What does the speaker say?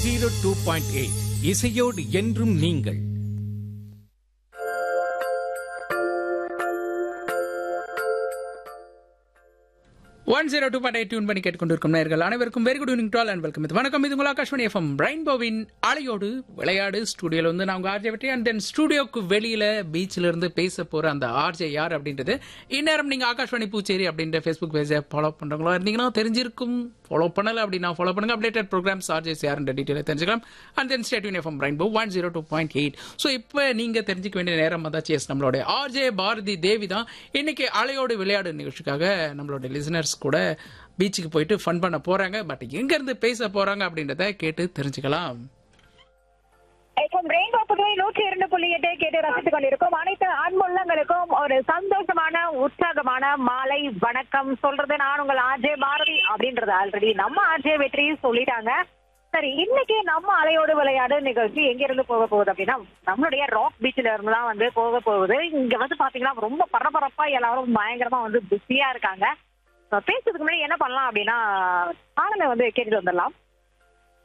zero two point eight இசையோடு என்றும் நீங்கள் one zero two point tune பண்ணி கேட்டுக்கொண்டிருக்கும் நேர்கள் அனைவருக்கும் very good evening to all and welcome இது வணக்கம் இது உங்கள் ஆகாஷ்வாணி எஃப்எம் ரெயின்போவின் அலையோடு விளையாடு ஸ்டுடியோல வந்து நான் உங்க ஆர்ஜே வெற்றி அண்ட் தென் ஸ்டுடியோக்கு வெளியில பீச்ல இருந்து பேச போற அந்த ஆர்ஜே யார் அப்படின்றது இந்நேரம் நீங்க ஆகாஷ்வாணி பூச்சேரி அப்படின்ற ஃபேஸ்புக் பேஜை ஃபாலோ பண்றவங்களா இருந்தீங்கன்னா தெரிஞ்சிருக்கும் ஃபாலோ பண்ணல அப்படின்னா ஃபாலோ பண்ணுங்க அப்டேட்டட் ப்ரோக்ராம்ஸ் ஆர்ஜேஸ் யாருன்ற டீட்டெயில் தெரிஞ்சுக்கலாம் and then state FM Rainbow one zero two point eight so இப்போ நீங்க தெரிஞ்சுக்க வேண்டிய நேரம் வந்தாச்சு எஸ் நம்மளோட ஆர்ஜே பாரதி தேவி தான் இன்னைக்கு அலையோடு விளையாடு நிகழ்ச்சிக்காக நம்மளோட லிசனர்ஸ் கூட பீச்சுக்கு போயிட்டு ஃபன் பண்ண போறாங்க பட் எங்க இருந்து பேச போறாங்க அப்படின்றத கேட்டு தெரிஞ்சுக்கலாம் எஃப்எம் ரெயின்போ புதுவை நூற்றி இரண்டு புள்ளி எட்டு கேட்டு ரசித்துக் கொண்டிருக்கும் அனைத்து அன்புள்ளங்களுக்கும் ஒரு சந்தோஷமான உற்சாகமான மாலை வணக்கம் சொல்றது நான் உங்கள் ஆர்ஜே பாரதி அப்படின்றது ஆல்ரெடி நம்ம ஆர்ஜே வெற்றி சொல்லிட்டாங்க சரி இன்னைக்கு நம்ம அலையோடு விளையாடு நிகழ்ச்சி எங்க இருந்து போக போகுது அப்படின்னா நம்மளுடைய ராக் பீச்ல இருந்து தான் வந்து போக போகுது இங்க வந்து பாத்தீங்கன்னா ரொம்ப பரபரப்பா எல்லாரும் பயங்கரமா வந்து பிஸியா இருக்காங்க பேசுறதுக்கு முன்னாடி என்ன பண்ணலாம் அப்படின்னா பாடலை வந்து கேட்டுட்டு வந்துடலாம்